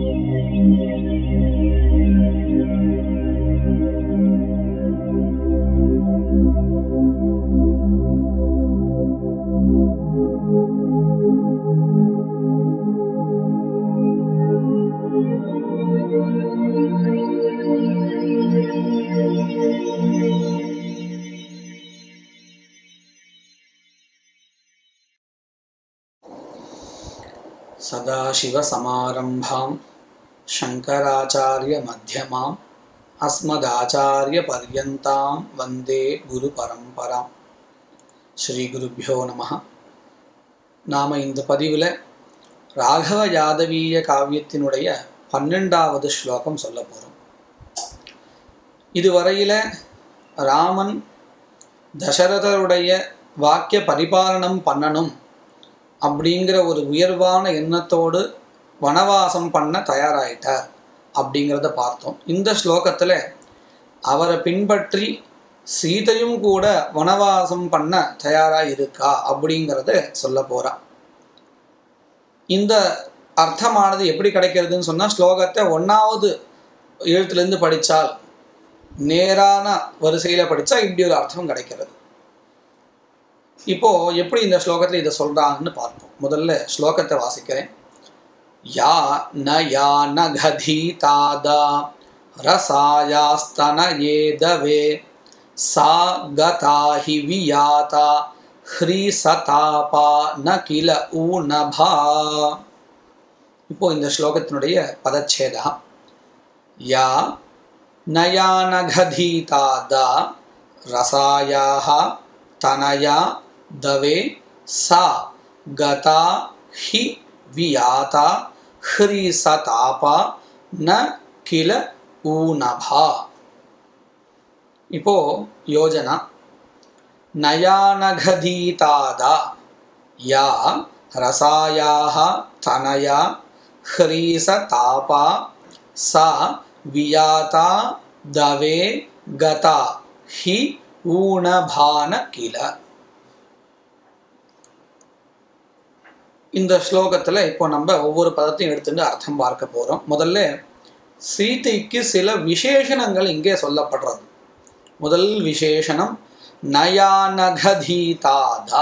सदाशिवसमारम्भां शङ्कराचार्यमध्यमाम् अस्मदाचार्यपर्यन्तां वन्दे குருபரம்பராம் ஸ்ரீ குருப்பியோ நம நாம் இந்த பதிவில் ராகவ யாதவீய காவியத்தினுடைய பன்னெண்டாவது ஸ்லோகம் சொல்ல போகிறோம் இதுவரையில் ராமன் தசரதருடைய வாக்கிய பரிபாலனம் பண்ணணும் அப்படிங்கிற ஒரு உயர்வான எண்ணத்தோடு வனவாசம் பண்ண தயாராயிட்டார் அப்படிங்கிறத பார்த்தோம் இந்த ஸ்லோகத்தில் அவரை பின்பற்றி சீதையும் கூட வனவாசம் பண்ண தயாராக இருக்கா அப்படிங்கிறத சொல்ல போறா இந்த அர்த்தமானது எப்படி கிடைக்கிறதுன்னு சொன்னால் ஸ்லோகத்தை ஒன்றாவது எழுத்துலேருந்து படித்தால் நேரான வரிசையில் படித்தா இப்படி ஒரு அர்த்தம் கிடைக்கிறது இப்போ எப்படி இந்த ஸ்லோகத்தில் இதை சொல்றாங்கன்னு பார்ப்போம் முதல்ல ஸ்லோகத்தை வாசிக்கிறேன் யா ந யா ந கதீதாதா ரசாயாஸ்தன ஏதவே சா கதா ஹி வியாதா ஹ்ரீ சதாபா ந கில ஊனபா இப்போ இந்த ஸ்லோகத்தினுடைய பதச்சேதா யா நயானகதீதாதா ரசாயாக தனயா दवे सा गता हि वियाता ह्रीसतापा न किल ऊनभा இப்போ யோஜனா நயானகதீதாதா யா ரசாயாக தனயா ह्रीसतापा सा वियाता दवे गता हि ऊनभान किल இந்த ஸ்லோகத்தில் இப்போ நம்ம ஒவ்வொரு பதத்தையும் எடுத்துட்டு அர்த்தம் பார்க்க போகிறோம் முதல்ல சீதைக்கு சில விசேஷணங்கள் இங்கே சொல்லப்படுறது முதல் விசேஷனம் நயானகதீதாதா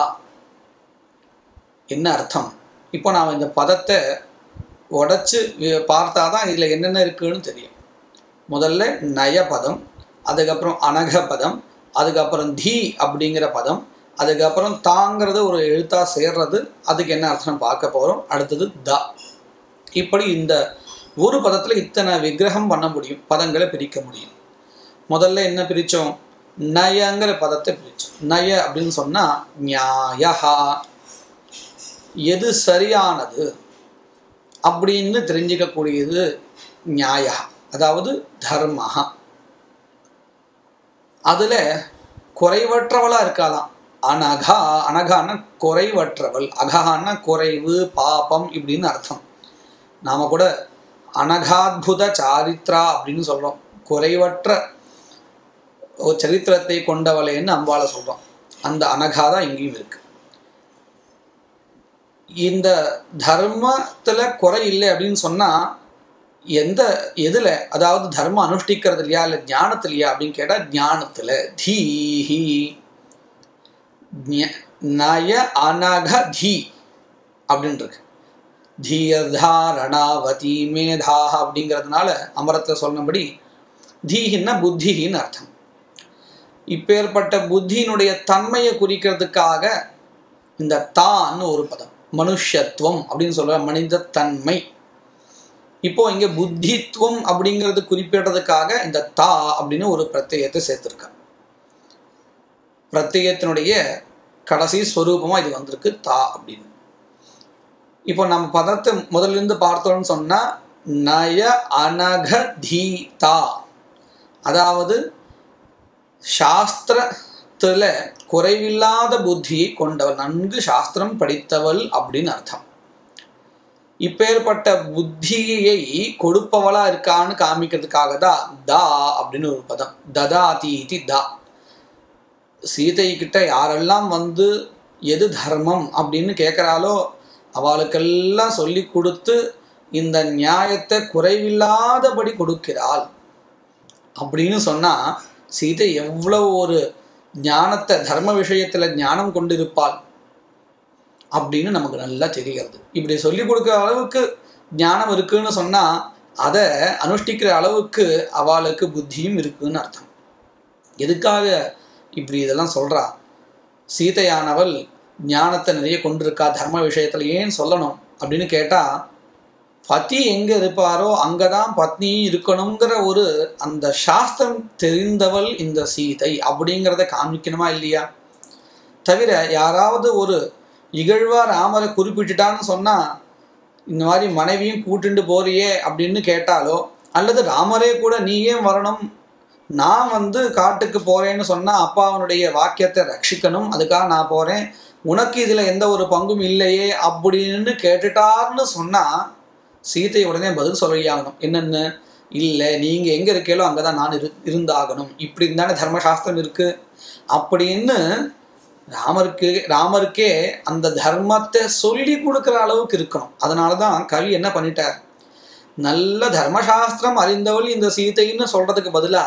என்ன அர்த்தம் இப்போ நாம் இந்த பதத்தை உடச்சி பார்த்தா தான் இதில் என்னென்ன இருக்குன்னு தெரியும் முதல்ல நயபதம் அதுக்கப்புறம் அனகபதம் அதுக்கப்புறம் தி அப்படிங்கிற பதம் அதுக்கப்புறம் தாங்கிறது ஒரு எழுத்தா சேர்றது அதுக்கு என்ன அர்த்தம் பார்க்க போகிறோம் அடுத்தது த இப்படி இந்த ஒரு பதத்தில் இத்தனை விக்கிரகம் பண்ண முடியும் பதங்களை பிரிக்க முடியும் முதல்ல என்ன பிரித்தோம் நயங்கிற பதத்தை பிரித்தோம் நய அப்படின்னு சொன்னால் நியாயஹா எது சரியானது அப்படின்னு தெரிஞ்சிக்கக்கூடியது நியாயா அதாவது தர்மஹா அதில் குறைவற்றவளாக இருக்காளாம் அனகா அனகான்னா குறைவற்றவள் அகஹான்னா குறைவு பாபம் இப்படின்னு அர்த்தம் நாம் கூட அனகாத்புத சாரித்ரா அப்படின்னு சொல்கிறோம் குறைவற்ற ஒரு சரித்திரத்தை கொண்டவளேன்னு அம்பாளை சொல்கிறோம் அந்த அனகா தான் இங்கேயும் இருக்கு இந்த தர்மத்தில் குறை இல்லை அப்படின்னு சொன்னால் எந்த எதில் அதாவது தர்மம் அனுஷ்டிக்கிறது இல்லையா இல்லை ஞானத்திலையா அப்படின்னு கேட்டால் ஞானத்தில் தீஹி நய அனக தி அப்படின்னு இருக்கு தீயர்தாரணாவதி மேதாக அப்படிங்கிறதுனால அமரத்தில் சொன்னபடி தீஹின்னா புத்தின்னு அர்த்தம் இப்பேற்பட்ட புத்தியினுடைய தன்மையை குறிக்கிறதுக்காக இந்த தான்னு ஒரு பதம் மனுஷத்துவம் அப்படின்னு சொல்ற மனித தன்மை இப்போ இங்க புத்தித்துவம் அப்படிங்கிறது குறிப்பிடுறதுக்காக இந்த தா அப்படின்னு ஒரு பிரத்யத்தை சேர்த்திருக்காங்க பிரத்யத்தினுடைய கடைசி ஸ்வரூபமாக இது வந்திருக்கு தா அப்படின்னு இப்போ நம்ம பதத்தை முதல்ல இருந்து பார்த்தோம்னு சொன்னால் நய அனக தீதா அதாவது சாஸ்திரத்தில் குறைவில்லாத புத்தியை கொண்டவள் நன்கு சாஸ்திரம் படித்தவள் அப்படின்னு அர்த்தம் இப்பேற்பட்ட புத்தியை கொடுப்பவளா இருக்கான்னு காமிக்கிறதுக்காக தான் தா அப்படின்னு ஒரு பதம் ததாதி இது தா சீதை கிட்ட யாரெல்லாம் வந்து எது தர்மம் அப்படின்னு கேட்குறாலோ அவளுக்கெல்லாம் சொல்லி கொடுத்து இந்த நியாயத்தை குறைவில்லாதபடி கொடுக்கிறாள் அப்படின்னு சொன்னா சீதை எவ்வளவு ஒரு ஞானத்தை தர்ம விஷயத்துல ஞானம் கொண்டிருப்பாள் அப்படின்னு நமக்கு நல்லா தெரிகிறது இப்படி சொல்லி கொடுக்குற அளவுக்கு ஞானம் இருக்குன்னு சொன்னா அதை அனுஷ்டிக்கிற அளவுக்கு அவளுக்கு புத்தியும் இருக்குன்னு அர்த்தம் எதுக்காக இப்படி இதெல்லாம் சொல்றா சீதையானவள் ஞானத்தை நிறைய கொண்டிருக்கா தர்ம விஷயத்துல ஏன் சொல்லணும் அப்படின்னு கேட்டா பதி எங்க இருப்பாரோ அங்கதான் பத்னியும் இருக்கணுங்கிற ஒரு அந்த சாஸ்திரம் தெரிந்தவள் இந்த சீதை அப்படிங்கிறத காமிக்கணுமா இல்லையா தவிர யாராவது ஒரு இகழ்வா ராமரை குறிப்பிட்டுட்டான்னு சொன்னா இந்த மாதிரி மனைவியும் கூட்டுண்டு போறியே அப்படின்னு கேட்டாலோ அல்லது ராமரே கூட நீ ஏன் வரணும் நான் வந்து காட்டுக்கு போறேன்னு சொன்னா அப்பாவனுடைய வாக்கியத்தை ரட்சிக்கணும் அதுக்காக நான் போறேன் உனக்கு இதுல எந்த ஒரு பங்கும் இல்லையே அப்படின்னு கேட்டுட்டார்னு சொன்னா சீதை உடனே பதில் சொல்லியாகணும் என்னென்னு இல்லை நீங்க எங்க இருக்கீங்களோ அங்கதான் நான் இரு இருந்தாகணும் இப்படி தானே தர்மசாஸ்திரம் இருக்கு அப்படின்னு ராமருக்கு ராமருக்கே அந்த தர்மத்தை சொல்லி கொடுக்குற அளவுக்கு இருக்கணும் அதனால தான் கவி என்ன பண்ணிட்டார் நல்ல தர்மசாஸ்திரம் அறிந்தவள் இந்த சீதைன்னு சொல்றதுக்கு பதிலா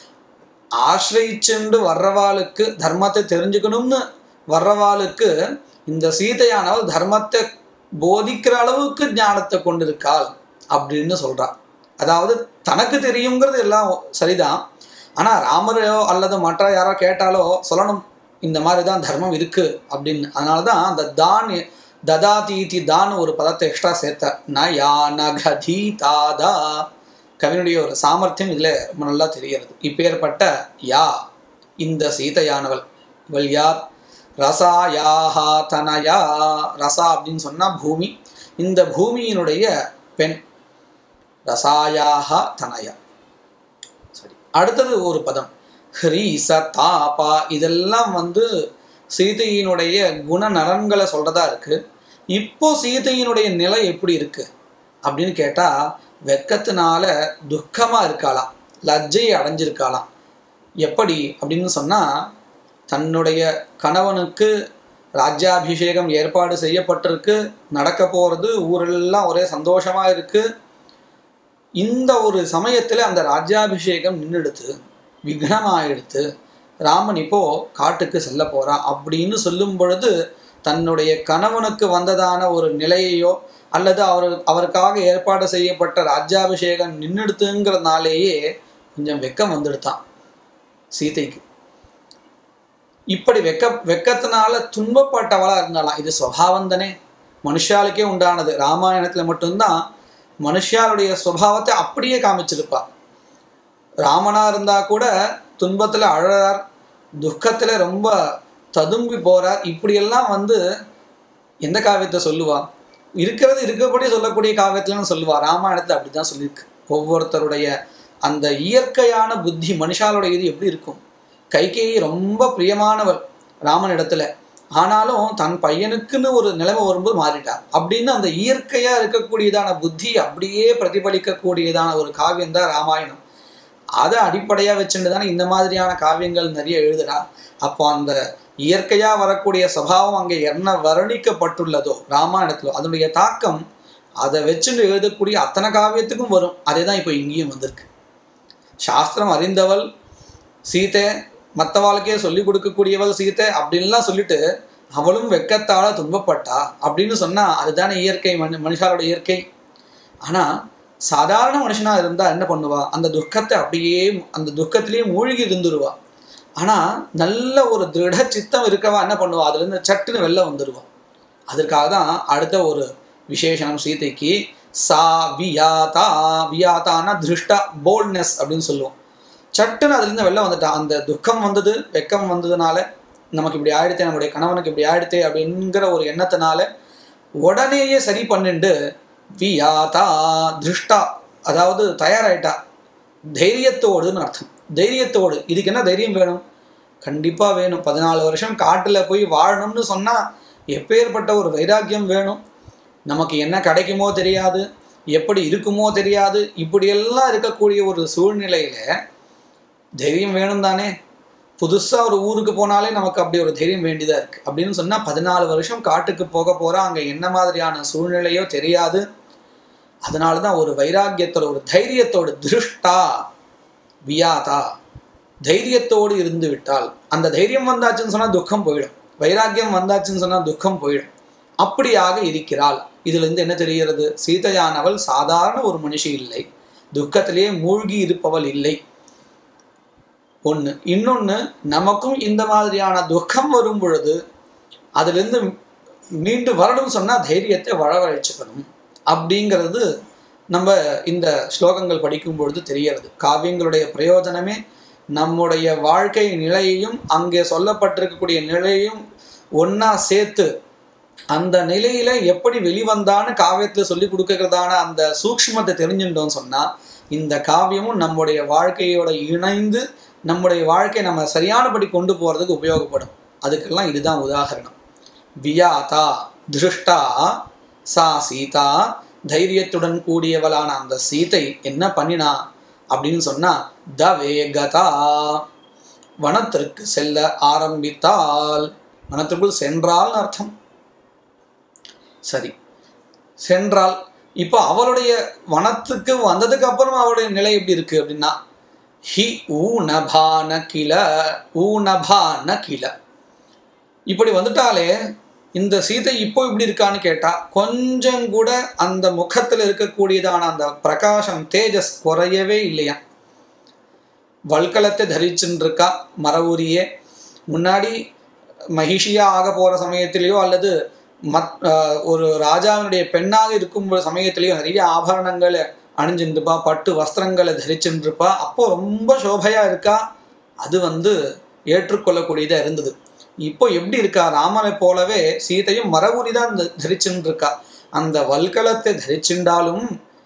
ஆசிரியிச்சுண்டு வர்றவாளுக்கு தர்மத்தை தெரிஞ்சுக்கணும்னு வர்றவாளுக்கு இந்த சீதையானவள் தர்மத்தை போதிக்கிற அளவுக்கு ஞானத்தை கொண்டிருக்காள் அப்படின்னு சொல்றா அதாவது தனக்கு தெரியுங்கிறது எல்லாம் சரிதான் ஆனா ராமரையோ அல்லது மற்ற யாரோ கேட்டாலோ சொல்லணும் இந்த மாதிரி தான் தர்மம் இருக்கு அப்படின்னு அதனால தான் அந்த தான் ததாதீதி தான் ஒரு பதத்தை எக்ஸ்ட்ரா சேர்த்தார் ந யா நகதி தாதா கவினுடைய ஒரு சாமர்த்தியம் இதுல ரொம்ப நல்லா தெரிகிறது இப்பேற்பட்ட யா இந்த சீதையானவள் இவள் யார் ரசாயாஹா தனயா ரசா அப்படின்னு சொன்னா பூமி இந்த பூமியினுடைய பெண் ரசாயாஹா தனயா சரி அடுத்தது ஒரு பதம் ஹ்ரீச தாபா இதெல்லாம் வந்து சீதையினுடைய குணநலன்களை சொல்றதா இருக்கு இப்போ சீதையினுடைய நிலை எப்படி இருக்கு அப்படின்னு கேட்டா வெக்கத்தினால துக்கமா இருக்காளாம் லஜ்ஜையை அடைஞ்சிருக்காளாம் எப்படி அப்படின்னு சொன்னா தன்னுடைய கணவனுக்கு ராஜ்யாபிஷேகம் ஏற்பாடு செய்யப்பட்டிருக்கு நடக்க போறது ஊரெல்லாம் ஒரே சந்தோஷமா இருக்கு இந்த ஒரு சமயத்துல அந்த ராஜ்யாபிஷேகம் நின்றுடுத்து விக்னமாயிடுத்து ராமன் இப்போ காட்டுக்கு செல்ல போறான் அப்படின்னு சொல்லும் பொழுது தன்னுடைய கணவனுக்கு வந்ததான ஒரு நிலையையோ அல்லது அவர் அவருக்காக ஏற்பாடு செய்யப்பட்ட ராஜ்யாபிஷேகம் நின்றுடுத்துங்கிறதுனாலேயே கொஞ்சம் வெக்கம் வந்துடுத்தான் சீதைக்கு இப்படி வெக்க வெக்கத்தினால துன்பப்பட்டவளா இருந்தாலாம் இது சுவாவம் தானே மனுஷாளுக்கே உண்டானது ராமாயணத்துல மட்டும்தான் மனுஷாளுடைய சுபாவத்தை அப்படியே காமிச்சிருப்பா ராமனா இருந்தா கூட துன்பத்துல அழறார் துக்கத்துல ரொம்ப ததும்பி போறார் இப்படியெல்லாம் வந்து எந்த காவியத்தை சொல்லுவா இருக்கிறது இருக்கபடி சொல்லக்கூடிய காவியத்துலன்னு சொல்லுவா ராமாயணத்தை அப்படிதான் சொல்லியிருக்கு ஒவ்வொருத்தருடைய அந்த இயற்கையான புத்தி மனுஷாலுடைய இது எப்படி இருக்கும் கைகேயி ரொம்ப பிரியமானவள் ராமனிடத்துல ஆனாலும் தன் பையனுக்குன்னு ஒரு நிலைமை வரும்போது மாறிட்டார் அப்படின்னு அந்த இயற்கையா இருக்கக்கூடியதான புத்தி அப்படியே பிரதிபலிக்கக்கூடியதான ஒரு காவியம் தான் ராமாயணம் அதை அடிப்படையா வச்சுட்டு தானே இந்த மாதிரியான காவியங்கள் நிறைய எழுதுறா அப்போ அந்த இயற்கையா வரக்கூடிய சபாவம் அங்கே என்ன வர்ணிக்கப்பட்டுள்ளதோ ராமாயணத்துல அதனுடைய தாக்கம் அதை வச்சுட்டு எழுதக்கூடிய அத்தனை காவியத்துக்கும் வரும் அதே தான் இப்போ இங்கேயும் வந்திருக்கு சாஸ்திரம் அறிந்தவள் சீதை மற்றவாளுக்கே சொல்லி கொடுக்கக்கூடியவள் சீதை அப்படின்லாம் சொல்லிட்டு அவளும் வெக்கத்தால துன்பப்பட்டா அப்படின்னு சொன்னா அதுதானே இயற்கை மனு மனுஷாரோட இயற்கை ஆனா சாதாரண மனுஷனா இருந்தா என்ன பண்ணுவா அந்த துக்கத்தை அப்படியே அந்த துக்கத்திலேயே மூழ்கி இருந்துருவா ஆனா நல்ல ஒரு திருட சித்தம் இருக்கவா என்ன பண்ணுவா அதுல இருந்து சட்டுன்னு வெளில வந்துருவா அதற்காக தான் அடுத்த ஒரு விசேஷனம் சீதைக்கு சா வியாதா வியாதானா திருஷ்டா போல்ட்னஸ் அப்படின்னு சொல்லுவோம் சட்டுன்னு அதுலேருந்து வெளில வந்துட்டா அந்த துக்கம் வந்தது வெக்கம் வந்ததுனால நமக்கு இப்படி ஆயிடுத்தே நம்முடைய கணவனுக்கு இப்படி ஆயிடுத்தே அப்படிங்கிற ஒரு எண்ணத்தினால உடனேயே சரி பண்ணிண்டு வியாதா திருஷ்டா அதாவது தயாராயிட்டா தைரியத்தோடுன்னு அர்த்தம் தைரியத்தோடு இதுக்கு என்ன தைரியம் வேணும் கண்டிப்பாக வேணும் பதினாலு வருஷம் காட்டில் போய் வாழணும்னு சொன்னால் எப்பேற்பட்ட ஒரு வைராக்கியம் வேணும் நமக்கு என்ன கிடைக்குமோ தெரியாது எப்படி இருக்குமோ தெரியாது இப்படியெல்லாம் இருக்கக்கூடிய ஒரு சூழ்நிலையில தைரியம் வேணும் தானே புதுசாக ஒரு ஊருக்கு போனாலே நமக்கு அப்படி ஒரு தைரியம் வேண்டியதாக இருக்குது அப்படின்னு சொன்னால் பதினாலு வருஷம் காட்டுக்கு போக போகிறா அங்கே என்ன மாதிரியான சூழ்நிலையோ தெரியாது அதனால தான் ஒரு வைராக்கியத்தோட ஒரு தைரியத்தோடு திருஷ்டா வியாதா தைரியத்தோடு இருந்து விட்டால் அந்த தைரியம் வந்தாச்சுன்னு சொன்னால் துக்கம் போயிடும் வைராக்கியம் வந்தாச்சுன்னு சொன்னால் துக்கம் போயிடும் அப்படியாக இருக்கிறாள் இதிலிருந்து என்ன தெரிகிறது சீதையானவள் சாதாரண ஒரு மனுஷி இல்லை துக்கத்திலேயே மூழ்கி இருப்பவள் இல்லை ஒன்று இன்னொன்று நமக்கும் இந்த மாதிரியான துக்கம் வரும் பொழுது அதிலிருந்து மீண்டு வரணும் சொன்னால் தைரியத்தை வளவழைச்சுக்கணும் அப்படிங்கிறது நம்ம இந்த ஸ்லோகங்கள் படிக்கும் பொழுது தெரியறது காவியங்களுடைய பிரயோஜனமே நம்முடைய வாழ்க்கை நிலையையும் அங்கே சொல்லப்பட்டிருக்கக்கூடிய நிலையையும் ஒன்றா சேர்த்து அந்த நிலையில எப்படி வெளிவந்தான்னு காவியத்தில் சொல்லி கொடுக்கறதான அந்த சூக்ஷ்மத்தை தெரிஞ்சுட்டோம்னு சொன்னால் இந்த காவியமும் நம்முடைய வாழ்க்கையோட இணைந்து நம்முடைய வாழ்க்கையை நம்ம சரியானபடி கொண்டு போகிறதுக்கு உபயோகப்படும் அதுக்கெல்லாம் இதுதான் உதாகரணம் வியாதா திருஷ்டா சா சீதா தைரியத்துடன் கூடியவளான அந்த சீதை என்ன பண்ணினா அப்படின்னு சொன்னா தவேகதா வனத்திற்கு செல்ல ஆரம்பித்தால் வனத்திற்குள் சென்றால்னு அர்த்தம் சரி சென்றால் இப்போ அவளுடைய வனத்துக்கு வந்ததுக்கு அப்புறம் அவளுடைய நிலை எப்படி இருக்கு அப்படின்னா ஹி ஊனபான கிள ஊனபான கிள இப்படி வந்துட்டாலே இந்த சீதை இப்போ இப்படி இருக்கான்னு கேட்டா கொஞ்சம் கூட அந்த முகத்தில் இருக்கக்கூடியதான அந்த பிரகாசம் தேஜஸ் குறையவே இல்லையா வல்கலத்தை தரிச்சுன்னு இருக்கா மரவுரியே முன்னாடி மகிஷியா ஆக போற சமயத்திலேயோ அல்லது மத் ஆஹ் ஒரு ராஜாவினுடைய பெண்ணாக இருக்கும் சமயத்திலேயோ நிறைய ஆபரணங்களை அணிஞ்சுருப்பா பட்டு வஸ்திரங்களை தரிச்சுருப்பா அப்போ ரொம்ப சோபையா இருக்கா அது வந்து ஏற்றுக்கொள்ளக்கூடியதா இருந்தது இப்போ எப்படி இருக்கா ராமனை போலவே சீதையும் மரபுரி தான் தரிச்சுன்னு இருக்கா அந்த வல்கலத்தை தரிச்சுண்டாலும்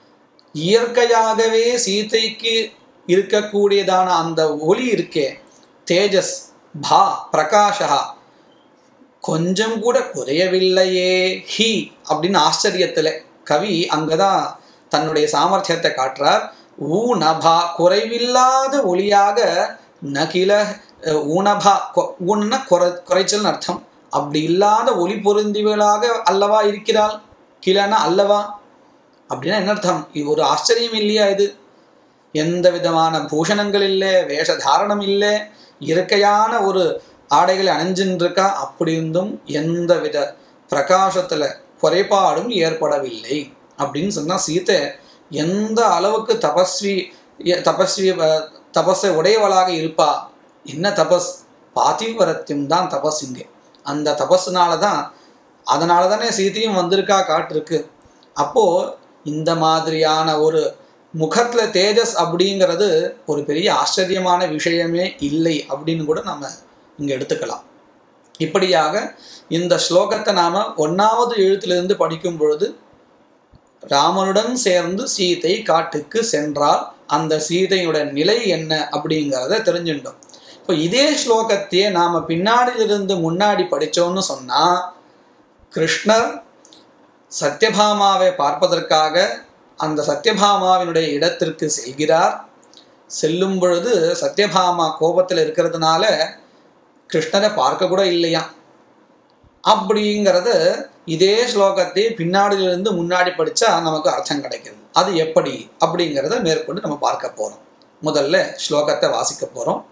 இயற்கையாகவே சீதைக்கு இருக்கக்கூடியதான அந்த ஒளி இருக்கே தேஜஸ் பா பிரகாஷா கொஞ்சம் கூட குறையவில்லையே ஹி அப்படின்னு ஆச்சரியத்துல கவி அங்கதான் தன்னுடைய சாமர்த்தியத்தை காட்டுறார் ஊனபா குறைவில்லாத ஒளியாக நகில ஊனபா ஊன்னா குறை குறைச்சல்னு அர்த்தம் அப்படி இல்லாத ஒளி பொருந்திவளாக அல்லவா இருக்கிறாள் கிளனா அல்லவா அப்படின்னா என்ன அர்த்தம் இது ஒரு ஆச்சரியம் இல்லையா இது எந்த விதமான பூஷணங்கள் இல்லை வேஷதாரணம் இல்லை இயற்கையான ஒரு ஆடைகளை அணிஞ்சுன்னு இருக்கா அப்படி இருந்தும் எந்த வித பிரகாசத்துல குறைபாடும் ஏற்படவில்லை அப்படின்னு சொன்னா சீத்தை எந்த அளவுக்கு தபஸ்வி தபஸ்வி தபஸை உடையவளாக இருப்பா என்ன தபஸ் பாதிவரத்தியம் தான் தபஸ் இங்கே அந்த தபஸ்னால தான் அதனால தானே சீத்தையும் வந்திருக்கா காட்டிருக்கு அப்போ இந்த மாதிரியான ஒரு முகத்துல தேஜஸ் அப்படிங்கிறது ஒரு பெரிய ஆச்சரியமான விஷயமே இல்லை அப்படின்னு கூட நம்ம இங்க எடுத்துக்கலாம் இப்படியாக இந்த ஸ்லோகத்தை நாம ஒன்னாவது எழுத்திலிருந்து படிக்கும் பொழுது ராமனுடன் சேர்ந்து சீதை காட்டுக்கு சென்றால் அந்த சீதையோட நிலை என்ன அப்படிங்கிறத தெரிஞ்சுட்டோம் இப்போ இதே ஸ்லோகத்தையே நாம பின்னாடியிலிருந்து முன்னாடி படிச்சோம்னு சொன்னா கிருஷ்ணர் சத்யபாமாவை பார்ப்பதற்காக அந்த சத்யபாமாவினுடைய இடத்திற்கு செல்கிறார் செல்லும் பொழுது சத்யபாமா கோபத்தில் இருக்கிறதுனால கிருஷ்ணரை பார்க்க கூட இல்லையா அப்படிங்கிறது இதே ஸ்லோகத்தை பின்னாடியிலிருந்து முன்னாடி படிச்சா நமக்கு அர்த்தம் கிடைக்கிறது அது எப்படி அப்படிங்கிறத மேற்கொண்டு நம்ம பார்க்க போறோம் முதல்ல ஸ்லோகத்தை வாசிக்க போறோம்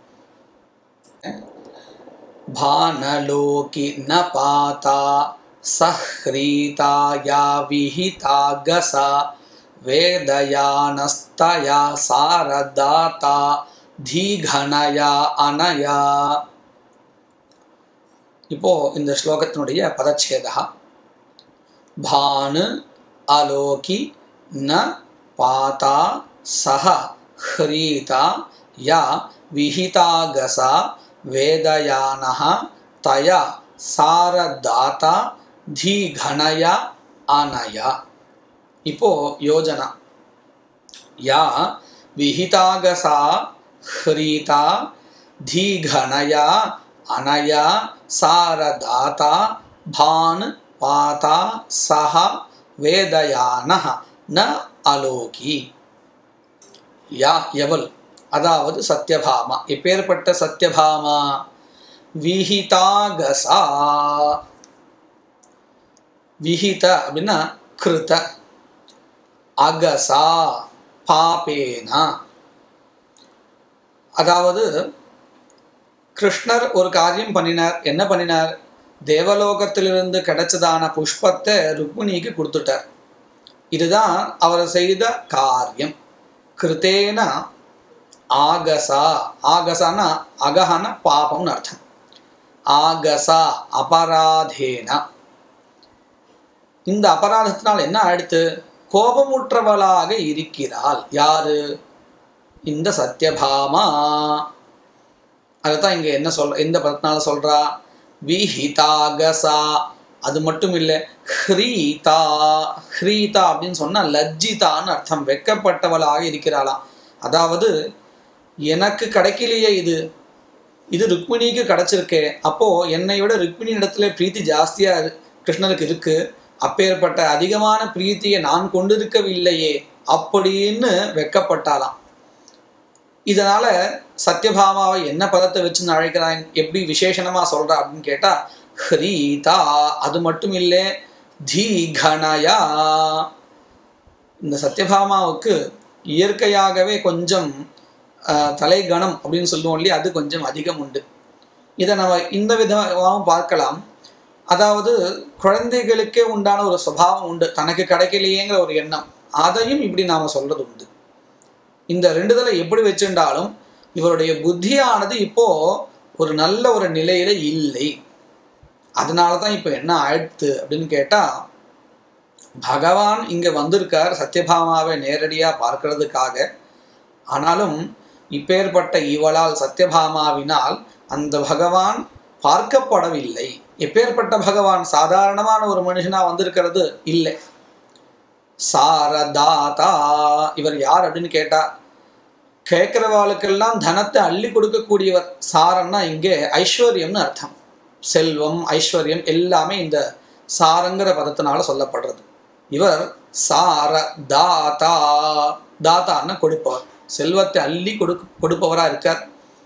भानलोकि न पाता सह्रीताया विहिता गसा वेदयानस्तया सारदाता धीघनया अनया இப்போ இந்த ஸ்லோகத்தினுடைய பதச்சேதா பானு அலோகி ந பாதா சஹ ஹ்ரீதா யா விஹிதாகசா வேதயானः தயா சாரதாத்தா தீகணயா அனயா இப்போ யோஜனா யா விஹிதாகசா ஹ்ரீதா தீகணயா அனயா சாரதாத்தா பான் பாதா சஹ வேதயானः ந அலோகி யா எவள் அதாவது சத்யபாமா எப்பேற்பட்ட சத்யபாமா விஹிதாகசா விஹித அப்படின்னா கிருத அகசா பாபேனா அதாவது கிருஷ்ணர் ஒரு காரியம் பண்ணினார் என்ன பண்ணினார் தேவலோகத்திலிருந்து கிடைச்சதான புஷ்பத்தை ருக்மிணிக்கு கொடுத்துட்டார் இதுதான் அவர் செய்த காரியம் கிருத்தேன ஆகசா ஆகசானா அகஹன பாபம்னு அர்த்தம் ஆகசா அபராதேனா இந்த அபராதத்தினால் என்ன ஆயிடுத்து கோபமுற்றவளாக இருக்கிறாள் யாரு இந்த சத்யபாமா அதுதான் இங்க என்ன சொல்ற இந்த பதத்தினால சொல்றா விஹிதாகசா அது மட்டும் இல்லை ஹ்ரீதா ஹ்ரீதா அப்படின்னு சொன்னா லஜ்ஜிதான்னு அர்த்தம் வெக்கப்பட்டவளாக இருக்கிறாளாம் அதாவது எனக்கு கிடைக்கலையே இது இது ருக்மிணிக்கு கிடைச்சிருக்கே அப்போ என்னை விட ருக்மிணி இடத்துல பிரீத்தி ஜாஸ்தியா இரு- கிருஷ்ணருக்கு இருக்கு அப்பேற்பட்ட அதிகமான பிரீத்தியை நான் கொண்டிருக்கவில்லையே அப்படின்னு வெக்கப்பட்டாளாம் இதனால சத்யபாமாவை என்ன பதத்தை வச்சு அழைக்கிறாங்க எப்படி விசேஷணமா சொல்றா அப்படின்னு கேட்டா ஹ்ரீதா அது மட்டும் இல்லை தீகணயா இந்த சத்யபாமாவுக்கு இயற்கையாகவே கொஞ்சம் ஆஹ், தலைகணம் அப்படின்னு சொல்லுவோம் இல்லையா அது கொஞ்சம் அதிகம் உண்டு இதை நம்ம இந்த விதமாகவும் பார்க்கலாம் அதாவது குழந்தைகளுக்கே உண்டான ஒரு சுபாவம் உண்டு தனக்கு கிடைக்கலையேங்கிற ஒரு எண்ணம் அதையும் இப்படி நாம சொல்றது உண்டு இந்த ரெண்டுதலை எப்படி வச்சுட்டாலும் இவருடைய புத்தியானது இப்போ ஒரு நல்ல ஒரு நிலையில இல்லை அதனால தான் இப்போ என்ன ஆயிடுத்து அப்படின்னு கேட்டா பகவான் இங்க வந்திருக்கார் சத்யபாமாவை நேரடியா பார்க்கிறதுக்காக ஆனாலும் இப்பேற்பட்ட இவளால் சத்யபாமாவினால் அந்த பகவான் பார்க்கப்படவில்லை எப்பேற்பட்ட பகவான் சாதாரணமான ஒரு மனுஷனா வந்திருக்கிறது இல்லை சாரதாதா இவர் யார் அப்படின்னு கேட்டா கேட்கிறவாளுக்கெல்லாம் தனத்தை அள்ளி கொடுக்கக்கூடியவர் சாரன்னா இங்கே ஐஸ்வர்யம்னு அர்த்தம் செல்வம் ஐஸ்வர்யம் எல்லாமே இந்த சாரங்கிற பதத்தினால சொல்லப்படுறது இவர் சார தாதா தாத்தான்னு கொடுப்பவர் செல்வத்தை அள்ளி கொடுக்க கொடுப்பவரா இருக்கார்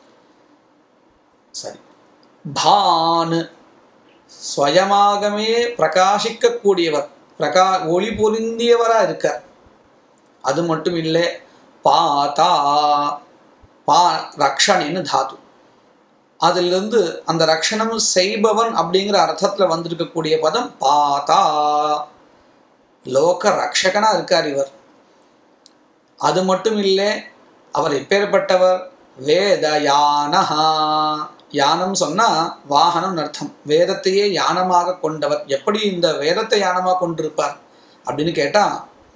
சரி பானு ஸ்வயமாகவே பிரகாசிக்கக்கூடியவர் பிரகா ஒளி பொருந்தியவரா இருக்கார் அது மட்டும் இல்லை பாதா பா ரக்ஷணின்னு தாது அதிலிருந்து அந்த ரக்ஷணம் செய்பவன் அப்படிங்கிற அர்த்தத்துல வந்திருக்கக்கூடிய பதம் பாதா லோக ரக்ஷகனா இருக்கார் இவர் அது மட்டும் இல்லை அவர் எப்பேற்பட்டவர் வேத யானஹா யானம் சொன்னா வாகனம் அர்த்தம் வேதத்தையே யானமாக கொண்டவர் எப்படி இந்த வேதத்தை யானமாக கொண்டிருப்பார் அப்படின்னு கேட்டா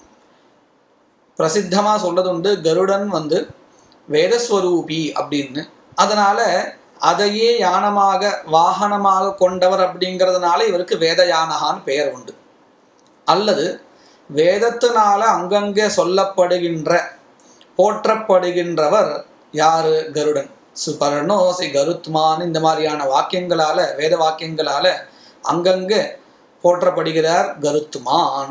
பிரசித்தமா சொல்றது உண்டு கருடன் வந்து வேதஸ்வரூபி அப்படின்னு அதனால அதையே யானமாக வாகனமாக கொண்டவர் அப்படிங்கிறதுனால இவருக்கு வேத யானகான்னு பெயர் உண்டு அல்லது வேதத்தினால அங்கங்கே சொல்லப்படுகின்ற போற்றப்படுகின்றவர் யாரு கருடன் சுபர்ணோசி கருத்மான் இந்த மாதிரியான வாக்கியங்களால வேத வாக்கியங்களால அங்கங்கே போற்றப்படுகிறார் கருத்மான்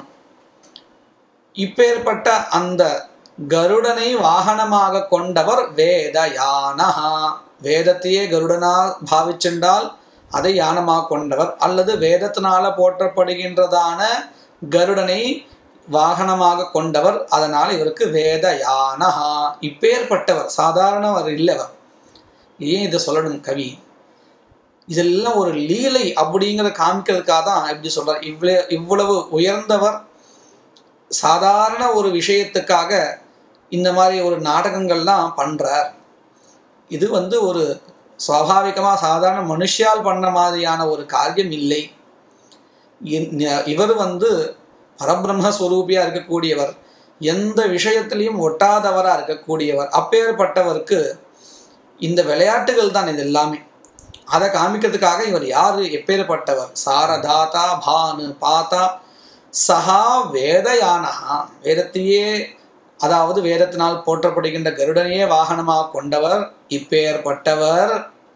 இப்பேற்பட்ட அந்த கருடனை வாகனமாக கொண்டவர் வேத யானஹா வேதத்தையே கருடனா பாவிச்சென்றால் அதை யானமாக கொண்டவர் அல்லது வேதத்தினால போற்றப்படுகின்றதான கருடனை வாகனமாக கொண்டவர் அதனால் இவருக்கு வேத யானஹா இப்பேற்பட்டவர் சாதாரணவர் இல்லவர் ஏன் இதை சொல்லணும் கவி இதெல்லாம் ஒரு லீலை அப்படிங்கிற காமிக்கிறதுக்காக தான் இப்படி சொல்றார் இவ்வளவு இவ்வளவு உயர்ந்தவர் சாதாரண ஒரு விஷயத்துக்காக இந்த மாதிரி ஒரு நாடகங்கள்லாம் பண்றார் இது வந்து ஒரு சுவாபாவிகமா சாதாரண மனுஷியால் பண்ண மாதிரியான ஒரு காரியம் இல்லை இ- இவர் வந்து பரபிரம்மஸ்வரூபியா இருக்கக்கூடியவர் எந்த விஷயத்திலையும் ஒட்டாதவரா இருக்கக்கூடியவர் அப்பேற்பட்டவருக்கு இந்த விளையாட்டுகள் தான் இது எல்லாமே அதை காமிக்கிறதுக்காக இவர் யாரு எப்பேற்பட்டவர் சாரதாதா பானு பாதா சஹா வேதயானஹா வேதத்தையே அதாவது வேதத்தினால் போற்றப்படுகின்ற கருடனையே வாகனமாக கொண்டவர் இப்பேற்பட்டவர்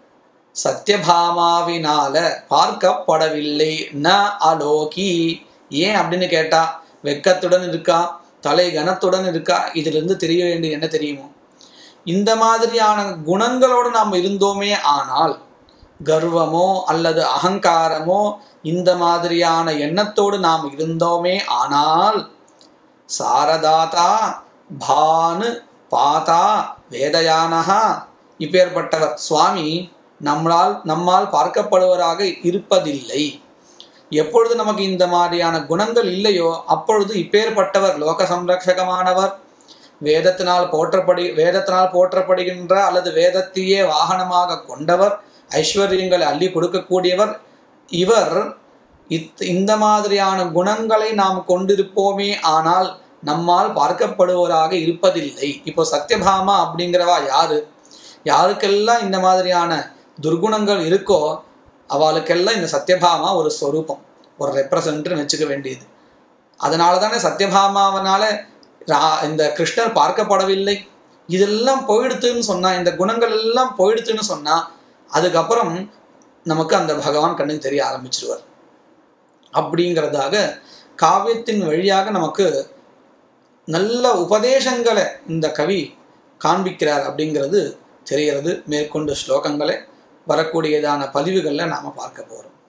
சத்யபாமாவினால பார்க்கப்படவில்லை ந அலோகி ஏன் அப்படின்னு கேட்டா வெக்கத்துடன் இருக்கா தலை கனத்துடன் இருக்கா இதிலிருந்து தெரிய வேண்டியது என்ன தெரியுமோ இந்த மாதிரியான குணங்களோடு நாம் இருந்தோமே ஆனால் கர்வமோ அல்லது அகங்காரமோ இந்த மாதிரியான எண்ணத்தோடு நாம் இருந்தோமே ஆனால் சாரதாதா பானு பாதா வேதயானஹா இப்பேற்பட்டவர் சுவாமி நம்மளால் நம்மால் பார்க்கப்படுவராக இருப்பதில்லை எப்பொழுது நமக்கு இந்த மாதிரியான குணங்கள் இல்லையோ அப்பொழுது இப்பேற்பட்டவர் லோக சம்ரக்ஷகமானவர் வேதத்தினால் போற்றப்படி வேதத்தினால் போற்றப்படுகின்ற அல்லது வேதத்தையே வாகனமாக கொண்டவர் ஐஸ்வர்யங்களை அள்ளி கொடுக்கக்கூடியவர் இவர் இத் இந்த மாதிரியான குணங்களை நாம் கொண்டிருப்போமே ஆனால் நம்மால் பார்க்கப்படுவராக இருப்பதில்லை இப்போ சத்யபாமா அப்படிங்கிறவா யாரு யாருக்கெல்லாம் இந்த மாதிரியான துர்குணங்கள் இருக்கோ அவளுக்கெல்லாம் இந்த சத்யபாமா ஒரு ஸ்வரூபம் ஒரு ரெப்ரசன்ட்னு வச்சுக்க வேண்டியது அதனால தானே சத்யபாமாவனால ரா- இந்த கிருஷ்ணர் பார்க்கப்படவில்லை இதெல்லாம் போயிடுத்துன்னு சொன்னா இந்த குணங்கள் எல்லாம் போயிடுத்துன்னு சொன்னா அதுக்கப்புறம் நமக்கு அந்த பகவான் கண்ணுக்கு தெரிய ஆரம்பிச்சிருவார் அப்படிங்கிறதாக காவியத்தின் வழியாக நமக்கு நல்ல உபதேசங்களை இந்த கவி காண்பிக்கிறார் அப்படிங்கிறது தெரிகிறது மேற்கொண்டு ஸ்லோகங்களை வரக்கூடியதான பதிவுகளில் நாம் பார்க்க போகிறோம்